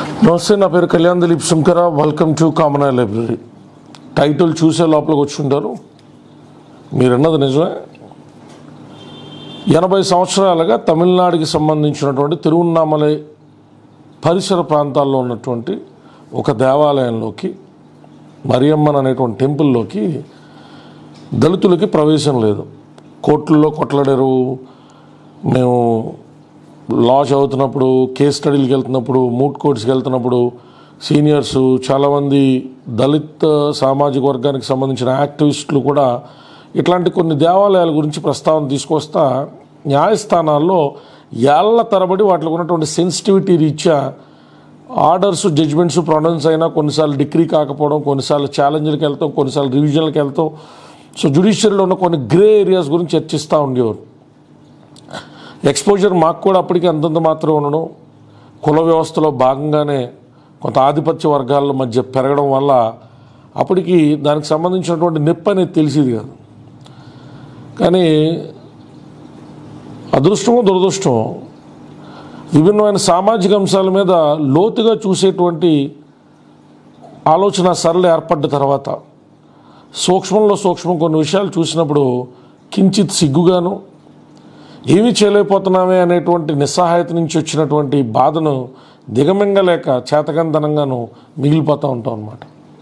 నమస్తే నా పేరు Kalyan Dilip Shankara welcome to common library title చూసే లోపలికి వచ్చి ఉంటారు మీరన్నది నిజమే ఎనభై సంవత్సరాలుగా తమిళనాడుకి సంబంధించినటువంటి తిరువన్నామలై పరిసర ప్రాంతాల్లో ఉన్నటువంటి ఒక దేవాలయంలోకి మరియమ్మన్ అనేటువంటి టెంపుల్లోకి దళితులకి ప్రవేశం లేదు కోర్టుల్లో కొట్లాడారు మేము లా చదువుతున్నప్పుడు కేస్ స్టడీలకు వెళ్తున్నప్పుడు మూట్ కోర్ట్స్కి వెళ్తున్నప్పుడు సీనియర్స్ చాలామంది దళిత్ సామాజిక వర్గానికి సంబంధించిన యాక్టివిస్టులు కూడా ఇట్లాంటి కొన్ని దేవాలయాల గురించి ప్రస్తావన తీసుకొస్తా న్యాయస్థానాల్లో ఏళ్ల తరబడి వాటిలో ఉన్నటువంటి సెన్సిటివిటీ రీత్యా ఆర్డర్స్ జడ్జ్మెంట్స్ ప్రొనౌన్స్ అయినా కొన్నిసార్లు డిగ్రీ కాకపోవడం కొన్నిసార్లు ఛాలెంజ్లకు వెళ్తాం కొన్నిసార్లు రివిజన్లకు వెళ్తాం సో జ్యుడిషియరీలో ఉన్న కొన్ని గ్రే ఏరియాస్ గురించి చర్చిస్తూ ఉండేవారు ఎక్స్పోజర్ మాకు కూడా అప్పటికి అంతంత మాత్రం ఉండడం కుల వ్యవస్థలో భాగంగానే కొంత ఆధిపత్య వర్గాల మధ్య పెరగడం వల్ల అప్పటికి దానికి సంబంధించినటువంటి నొప్పి అనేది తెలిసేది కాదు కానీ అదృష్టమో దురదృష్టమో విభిన్నమైన సామాజిక అంశాల మీద లోతుగా చూసేటువంటి ఆలోచన సరళి ఏర్పడ్డ తర్వాత సూక్ష్మంలో సూక్ష్మం కొన్ని విషయాలు చూసినప్పుడు కించిత్ సిగ్గుగాను ఏమీ చేయలేకపోతున్నామే అనేటువంటి నిస్సహాయత నుంచి వచ్చినటువంటి బాధను దిగమింగలేక చేతకంతనంగాను మిగిలిపోతూ ఉంటాం అన్నమాట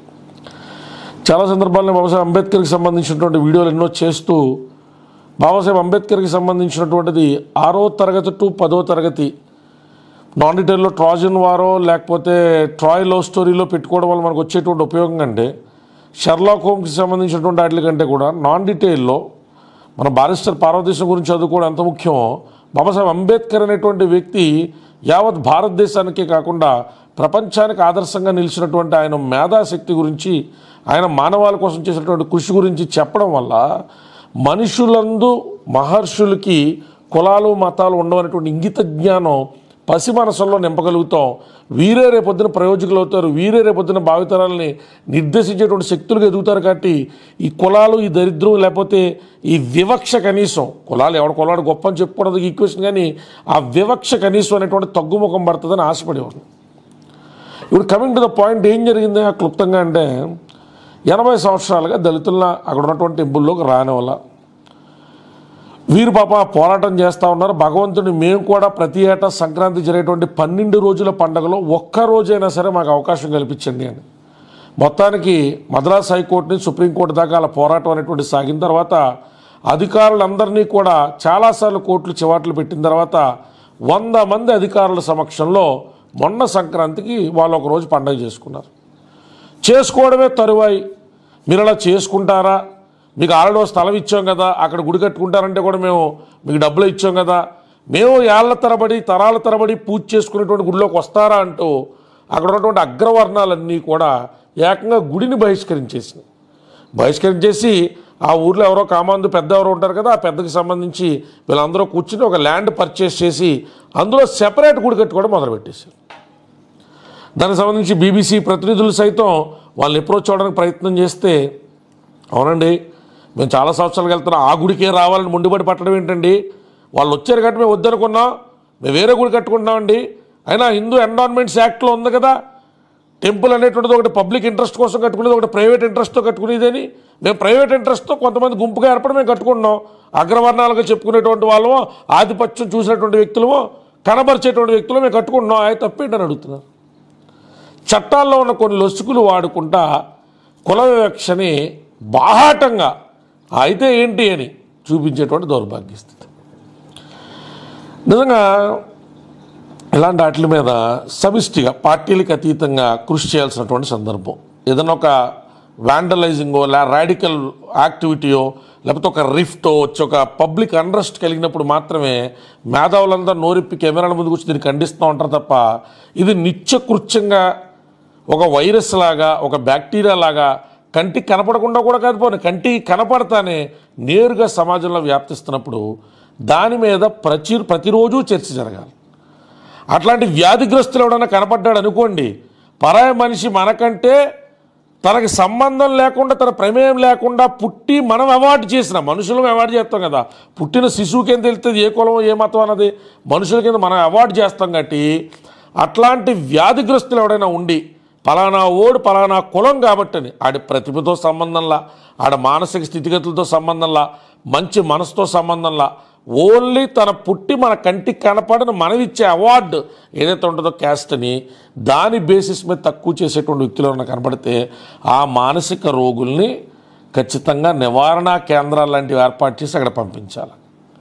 చాలా సందర్భాల్లో బాబాసాహెబ్ అంబేద్కర్కి సంబంధించినటువంటి వీడియోలు ఎన్నో చేస్తూ బాబాసాహెబ్ అంబేద్కర్కి సంబంధించినటువంటిది ఆరో తరగతి టు పదో తరగతి నాన్ డీటెయిల్లో ట్రాజన్ వారో లేకపోతే ట్రాయ్ లవ్ స్టోరీలో పెట్టుకోవడం వల్ల మనకు వచ్చేటువంటి ఉపయోగం కంటే షర్లాక్ హోమ్కి సంబంధించినటువంటి వాటి కంటే కూడా నాన్ డీటెయిల్లో మన బారిస్టర్ పార్వతీశం గురించి చదువుకోవడం ఎంత ముఖ్యమో బాబాసాహెబ్ అంబేద్కర్ అనేటువంటి వ్యక్తి యావత్ భారతదేశానికే కాకుండా ప్రపంచానికి ఆదర్శంగా నిలిచినటువంటి ఆయన మేధాశక్తి గురించి ఆయన మానవాళి కోసం చేసినటువంటి కృషి గురించి చెప్పడం వల్ల మనుషులందు మహర్షులకి కులాలు మతాలు ఉండవనేటువంటి ఇంగిత జ్ఞానం పసి మనసుల్లో నింపగలుగుతాం వీరే రేపొద్దున ప్రయోజకులు అవుతారు వీరే రేపొద్దున భావితరాలని నిర్దేశించేటువంటి శక్తులుగా ఎదుగుతారు కాబట్టి ఈ కులాలు ఈ దరిద్రం లేకపోతే ఈ వివక్ష కనీసం కులాలు ఎవడు కులాడు గొప్ప అని చెప్పుకోవడం ఈక్వేషన్ కానీ ఆ వివక్ష కనీసం అనేటువంటి తగ్గుముఖం పడుతుందని ఆశపడేవాడు ఇప్పుడు కమింగ్ టు ద పాయింట్ ఏం జరిగింది ఆ క్లుప్తంగా అంటే ఎనభై సంవత్సరాలుగా దళితులను అక్కడ ఉన్నటువంటి టెంపుల్లోకి రానివల్ల వీరు పాప పోరాటం చేస్తూ ఉన్నారు భగవంతుని మేము కూడా ప్రతి ఏటా సంక్రాంతి జరిగేటువంటి పన్నెండు రోజుల పండుగలో ఒక్క రోజైనా సరే మాకు అవకాశం కల్పించండి అని మొత్తానికి మద్రాస్ హైకోర్టుని సుప్రీంకోర్టు దాకా అలా పోరాటం అనేటువంటి సాగిన తర్వాత అధికారులందరినీ కూడా చాలాసార్లు కోర్టులు చివాట్లు పెట్టిన తర్వాత వంద మంది అధికారుల సమక్షంలో మొన్న సంక్రాంతికి వాళ్ళు ఒక రోజు పండుగ చేసుకున్నారు చేసుకోవడమే తరువాయి మీరు అలా చేసుకుంటారా మీకు ఆల్రెడీ ఓ స్థలం ఇచ్చాం కదా అక్కడ గుడి కట్టుకుంటారంటే కూడా మేము మీకు డబ్బులు ఇచ్చాం కదా మేము ఏళ్ల తరబడి తరాల తరబడి పూజ చేసుకునేటువంటి గుడిలోకి వస్తారా అంటూ అక్కడ ఉన్నటువంటి అగ్రవర్ణాలన్నీ కూడా ఏకంగా గుడిని బహిష్కరించేసినాయి బహిష్కరించేసి ఆ ఊర్లో ఎవరో కామాందు పెద్ద ఎవరో ఉంటారు కదా ఆ పెద్దకి సంబంధించి వీళ్ళందరూ కూర్చుని ఒక ల్యాండ్ పర్చేస్ చేసి అందులో సెపరేట్ గుడి కట్టుకోవడం మొదలుపెట్టేశారు దానికి సంబంధించి బీబీసీ ప్రతినిధులు సైతం వాళ్ళని అప్రోచ్ అవడానికి ప్రయత్నం చేస్తే అవునండి మేము చాలా సంవత్సరాలకు వెళ్తున్నాం ఆ గుడికే రావాలని ముందుబడి పట్టడం ఏంటండి వాళ్ళు వచ్చారు కాబట్టి మేము వద్దనుకున్నాం మేము వేరే గుడి కట్టుకుంటున్నామండి అయినా హిందూ ఎన్విరాన్మెంట్స్ యాక్ట్లో ఉంది కదా టెంపుల్ అనేటువంటిది ఒకటి పబ్లిక్ ఇంట్రెస్ట్ కోసం కట్టుకునేది ఒకటి ప్రైవేట్ ఇంట్రెస్ట్తో కట్టుకునేదని మేము ప్రైవేట్ ఇంట్రెస్ట్తో కొంతమంది గుంపుగా ఏర్పడి మేము కట్టుకుంటున్నాం అగ్రవర్ణాలుగా చెప్పుకునేటువంటి వాళ్ళమో ఆధిపత్యం చూసినటువంటి వ్యక్తులమో కనబరిచేటువంటి వ్యక్తులు మేము కట్టుకుంటున్నాం అవి తప్పేంటని అడుగుతున్నారు చట్టాల్లో ఉన్న కొన్ని లొసుకులు వాడుకుంటా కుల వివక్షని బాహాటంగా అయితే ఏంటి అని చూపించేటువంటి దౌర్భాగ్య స్థితి నిజంగా ఇలాంటి వాటి మీద సమిష్టిగా పార్టీలకు అతీతంగా కృషి చేయాల్సినటువంటి సందర్భం ఏదైనా ఒక వ్యాండలైజింగో లే రాడికల్ యాక్టివిటీయో లేకపోతే ఒక రిఫ్టో వచ్చి ఒక పబ్లిక్ అండ్రస్ట్ కలిగినప్పుడు మాత్రమే మేధావులందరూ నోరెప్పి కెమెరాల ముందుకు వచ్చి దీన్ని ఖండిస్తూ ఉంటారు తప్ప ఇది నిత్యకృత్యంగా ఒక వైరస్ లాగా ఒక బ్యాక్టీరియా లాగా కంటికి కనపడకుండా కూడా కాదు పోనీ కంటికి కనపడతానే నేరుగా సమాజంలో వ్యాప్తిస్తున్నప్పుడు దాని మీద ప్రతి ప్రతిరోజు చర్చ జరగాలి అట్లాంటి వ్యాధిగ్రస్తులు ఎవడన్నా కనపడ్డాడు అనుకోండి పరాయ మనిషి మనకంటే తనకి సంబంధం లేకుండా తన ప్రమేయం లేకుండా పుట్టి మనం అవార్డు చేసిన మనుషులం అవార్డు చేస్తాం కదా పుట్టిన శిశువుకి ఏం తెలుస్తుంది ఏ కులం ఏ మతం అన్నది మనుషుల కింద మనం అవార్డు చేస్తాం కాబట్టి అట్లాంటి వ్యాధిగ్రస్తులు ఎవడైనా ఉండి పలానా ఓడు పలానా కులం కాబట్టని ఆడి ప్రతిభతో సంబంధంలా ఆడ మానసిక స్థితిగతులతో సంబంధంలా మంచి మనసుతో సంబంధంలా ఓన్లీ తన పుట్టి మన కంటికి కనపడిన మనమిచ్చే అవార్డు ఏదైతే ఉంటుందో క్యాస్ట్ని దాని బేసిస్ మీద తక్కువ చేసేటువంటి వ్యక్తులు ఎవరైనా కనపడితే ఆ మానసిక రోగుల్ని ఖచ్చితంగా నివారణా కేంద్రాలు లాంటివి ఏర్పాటు చేసి అక్కడ పంపించాలి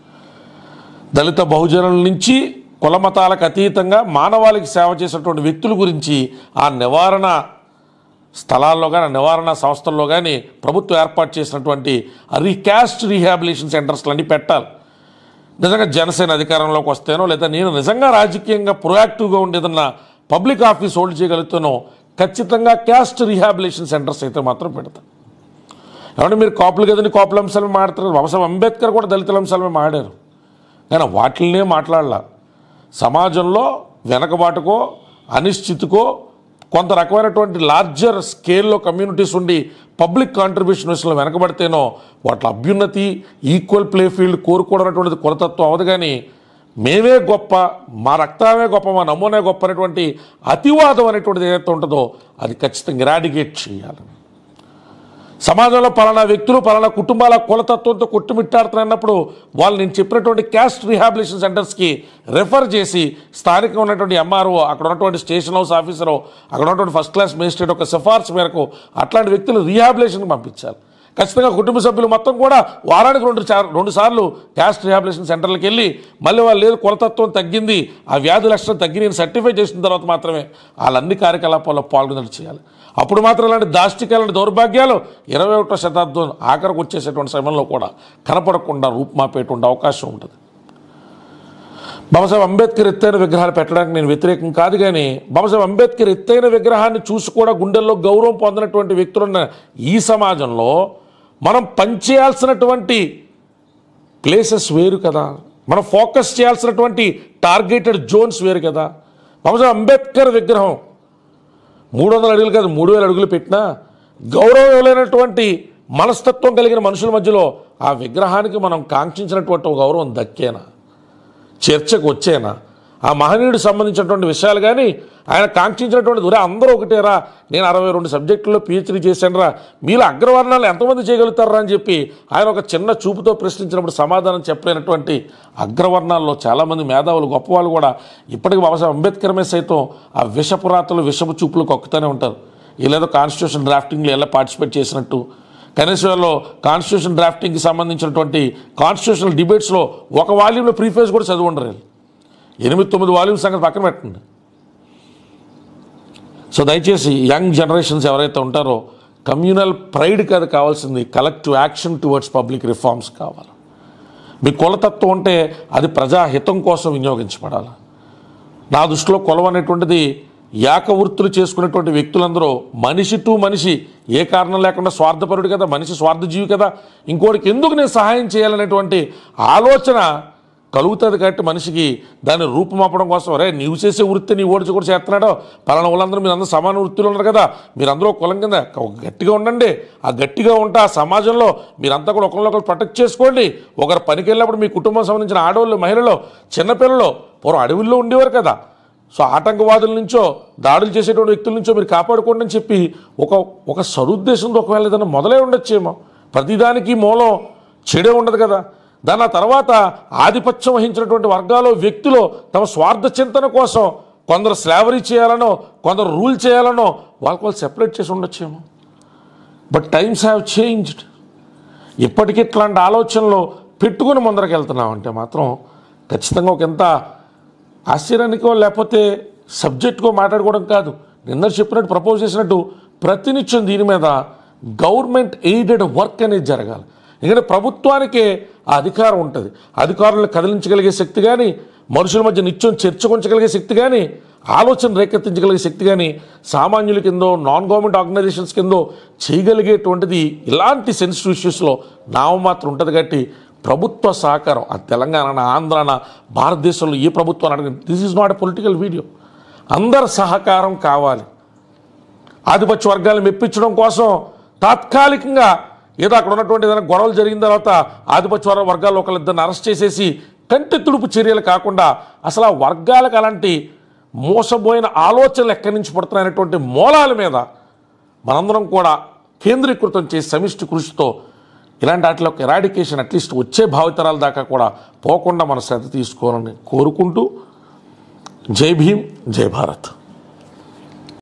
దళిత బహుజనుల నుంచి కుల మతాలకు అతీతంగా మానవాళికి సేవ చేసేటువంటి వ్యక్తుల గురించి ఆ నివారణ స్థలాల్లో కానీ ఆ నివారణ సంస్థల్లో కానీ ప్రభుత్వం ఏర్పాటు చేసినటువంటి రీకాస్ట్ రీహాబిలిటేషన్ సెంటర్స్లన్నీ పెట్టాలి నిజంగా జనసేన అధికారంలోకి వస్తేనో లేదా నేను నిజంగా రాజకీయంగా ప్రొయాక్టివ్గా ఉండి ఏదన్నా పబ్లిక్ ఆఫీస్ హోల్డ్ చేయగలుగుతానో ఖచ్చితంగా క్యాస్ట్ రీహాబిలిటేషన్ సెంటర్స్ అయితే మాత్రం పెడతాను ఏమంటే మీరు కాపులు కదండి కాపుల అంశాలు మాట్లాడతారు బాబాసాహెబ్ అంబేద్కర్ కూడా దళితుల అంశాలమే మాట్లాడారు కానీ వాటిల్నే మాట్లాడాల సమాజంలో వెనకబాటుకో అనిశ్చితికో కొంత రకమైనటువంటి లార్జర్ స్కేల్లో కమ్యూనిటీస్ ఉండి పబ్లిక్ కాంట్రిబ్యూషన్ విషయంలో వెనకబడితేనో వాటి అభ్యున్నతి ఈక్వల్ ప్లే ఫీల్డ్ కోరుకోవడం కొరతత్వం అవదు కానీ మేమే గొప్ప మా రక్తమే గొప్ప మా నమూనే గొప్ప అనేటువంటి అతివాదం అనేటువంటిది ఏదైతే ఉంటుందో అది ఖచ్చితంగా ఇరాడికేట్ చేయాలి సమాజంలో పలానా వ్యక్తులు పలానా కుటుంబాల కులతత్వంతో కొట్టుమిట్టాడుతున్నప్పుడు వాళ్ళు నేను చెప్పినటువంటి క్యాస్ట్ రీహాబిలిటేషన్ సెంటర్స్కి రెఫర్ చేసి స్థానికంగా ఉన్నటువంటి ఎంఆర్ఓ అక్కడ ఉన్నటువంటి స్టేషన్ హౌస్ ఆఫీసరు అక్కడ ఉన్నటువంటి ఫస్ట్ క్లాస్ మేజిస్ట్రేట్ ఒక సిఫార్సు మేరకు అట్లాంటి వ్యక్తులు రీహాబిలిటేషన్కి పంపించాలి ఖచ్చితంగా కుటుంబ సభ్యులు మొత్తం కూడా వారానికి రెండు సార్ రెండు సార్లు క్యాస్ట్ రిహాబిలిటేషన్ సెంటర్లకు వెళ్ళి మళ్ళీ వాళ్ళు లేదు కులతత్వం తగ్గింది ఆ వ్యాధి లక్షణం తగ్గి నేను సర్టిఫై చేసిన తర్వాత మాత్రమే వాళ్ళన్ని కార్యకలాపాల్లో పాల్గొనేది చేయాలి అప్పుడు మాత్రం ఇలాంటి దాష్టికాలంటి దౌర్భాగ్యాలు ఇరవై ఒకటో శతాబ్దం ఆఖరికి వచ్చేసేటువంటి సమయంలో కూడా కనపడకుండా రూపుమాపేటువంటి అవకాశం ఉంటుంది బాబాసాహెబ్ అంబేద్కర్ ఎత్తైన విగ్రహాలు పెట్టడానికి నేను వ్యతిరేకం కాదు కానీ బాబాసాహెబ్ అంబేద్కర్ ఎత్తైన విగ్రహాన్ని చూసి కూడా గుండెల్లో గౌరవం పొందినటువంటి వ్యక్తులున్న ఈ సమాజంలో మనం పనిచేయాల్సినటువంటి ప్లేసెస్ వేరు కదా మనం ఫోకస్ చేయాల్సినటువంటి టార్గెటెడ్ జోన్స్ వేరు కదా బాబాసాహెబ్ అంబేద్కర్ విగ్రహం మూడు వందల అడుగులు కాదు మూడు వేల అడుగులు పెట్టినా గౌరవం ఇవ్వలేనటువంటి మనస్తత్వం కలిగిన మనుషుల మధ్యలో ఆ విగ్రహానికి మనం కాంక్షించినటువంటి ఒక గౌరవం దక్కేనా చర్చకు వచ్చేనా ఆ మహనీయుడు సంబంధించినటువంటి విషయాలు కానీ ఆయన కాంక్షించినటువంటి దూరే అందరూ ఒకటేరా నేను అరవై రెండు సబ్జెక్టుల్లో పిహెచ్డీ చేశానురా మీలో అగ్రవర్ణాలు ఎంతమంది చేయగలుగుతారా అని చెప్పి ఆయన ఒక చిన్న చూపుతో ప్రశ్నించినప్పుడు సమాధానం చెప్పలేనటువంటి అగ్రవర్ణాల్లో చాలామంది మేధావులు గొప్పవాళ్ళు కూడా ఇప్పటికీ బాబాసాహెబ్ అంబేద్కర్ మీద సైతం ఆ విషపురాతలు విషపు చూపులు కొక్కుతూనే ఉంటారు వీళ్ళేదో కాన్స్టిట్యూషన్ డ్రాఫ్టింగ్లో ఎలా పార్టిసిపేట్ చేసినట్టు కనీసం వాళ్ళు కాన్స్టిట్యూషన్ డ్రాఫ్టింగ్కి సంబంధించినటువంటి కాన్స్టిట్యూషనల్ డిబేట్స్లో ఒక వాల్యూమ్లో ప్రీఫేస్ కూడా చదివి ఉండరు వీళ్ళు. ఎనిమిది తొమ్మిది వాల్యూమ్స్ సంగతి పక్కన పెట్టండి సో దయచేసి యంగ్ జనరేషన్స్ ఎవరైతే ఉంటారో కమ్యూనల్ ప్రైడ్ కాదు కావాల్సింది collective action towards public reforms కావాలి మీ కులతత్వం ఉంటే అది ప్రజాహితం కోసం వినియోగించబడాలి నా దృష్టిలో కులం అనేటువంటిది ఏక వృత్తులు చేసుకునేటువంటి వ్యక్తులందరూ మనిషి టు మనిషి ఏ కారణం లేకుండా స్వార్థపరుడు కదా మనిషి స్వార్థజీవి కదా ఇంకోటికి ఎందుకు నేను సహాయం చేయాలనేటువంటి ఆలోచన కలుగుతుంది కాబట్టి మనిషికి దాన్ని రూపుమాపడం కోసం రే నీవు చేసే వృత్తి నీ ఓడిచి కూడా చేస్తున్నాడో పలానా వాళ్ళందరూ మీరు అందరూ సమాన వృత్తులు ఉన్నారు కదా మీరందరూ కులం కింద ఒక గట్టిగా ఉండండి ఆ గట్టిగా ఉంటే ఆ సమాజంలో మీరంతా కూడా ఒకరినొకరు ప్రొటెక్ట్ చేసుకోండి ఒకరు పనికి వెళ్ళినప్పుడు మీ కుటుంబం సంబంధించిన ఆడవాళ్ళు మహిళలు చిన్నపిల్లలు పూర్వం అడవుల్లో ఉండేవారు కదా సో ఆటంకవాదుల నుంచో దాడులు చేసేటువంటి వ్యక్తుల నుంచో మీరు కాపాడుకోండి అని చెప్పి ఒక ఒక సదుద్దేశంతో ఒకవేళ ఏదైనా మొదలై ఉండొచ్చేమో ప్రతిదానికి మూలం చెడే ఉండదు కదా దాని ఆ తర్వాత ఆధిపత్యం వహించినటువంటి వర్గాలు వ్యక్తులు తమ స్వార్థ చింతన కోసం కొందరు స్లావరీ చేయాలనో కొందరు రూల్ చేయాలనో వాళ్ళకి వాళ్ళు సెపరేట్ చేసి ఉండొచ్చేమో బట్ టైమ్స్ హ్యావ్ చేంజ్డ్ ఇప్పటికీ ఇట్లాంటి ఆలోచనలు పెట్టుకుని ముందరకు వెళ్తున్నామంటే మాత్రం ఖచ్చితంగా ఒక ఎంత ఆశ్చర్యానికో లేకపోతే సబ్జెక్టుకో మాట్లాడుకోవడం కాదు నిన్న చెప్పినట్టు ప్రపోజ్ చేసినట్టు ప్రతినిత్యం దీని మీద గవర్నమెంట్ ఎయిడెడ్ వర్క్ అనేది జరగాలి ఎందుకంటే ప్రభుత్వానికే ఆ అధికారం ఉంటుంది అధికారులను కదిలించగలిగే శక్తి కానీ మనుషుల మధ్య నిత్యం చర్చకుంచగలిగే శక్తి కానీ ఆలోచన రేకెత్తించగలిగే శక్తి కానీ సామాన్యుల కిందో నాన్ గవర్నమెంట్ ఆర్గనైజేషన్స్ కిందో చేయగలిగేటువంటిది ఇలాంటి సెన్సిటివ్ ఇష్యూస్లో నామమాత్రం ఉంటుంది కాబట్టి ప్రభుత్వ సహకారం ఆ తెలంగాణ ఆంధ్రాన భారతదేశంలో ఏ ప్రభుత్వాన్ని అడగండి this is not a political video అందరి సహకారం కావాలి ఆధిపత్య వర్గాలను మెప్పించడం కోసం తాత్కాలికంగా ఏదో అక్కడ ఉన్నటువంటి ఏదైనా గొడవలు జరిగిన తర్వాత ఆధిపత్య వర్గ వర్గాల్లో ఒకళ్ళిద్దరిని అరెస్ట్ చేసేసి కంటి తుడుపు చర్యలు కాకుండా అసలు ఆ వర్గాలకు అలాంటి మోసపోయిన ఆలోచనలు ఎక్కడి నుంచి పడుతున్నాయనేటువంటి మూలాల మీద మనందరం కూడా కేంద్రీకృతం చేసి సమిష్టి కృషితో ఇలాంటి వాటిలో ఎరాడికేషన్ అట్లీస్ట్ వచ్చే భావితరాల దాకా కూడా పోకుండా మన శ్రద్ధ తీసుకోవాలని కోరుకుంటూ జై భీమ్ జై భారత్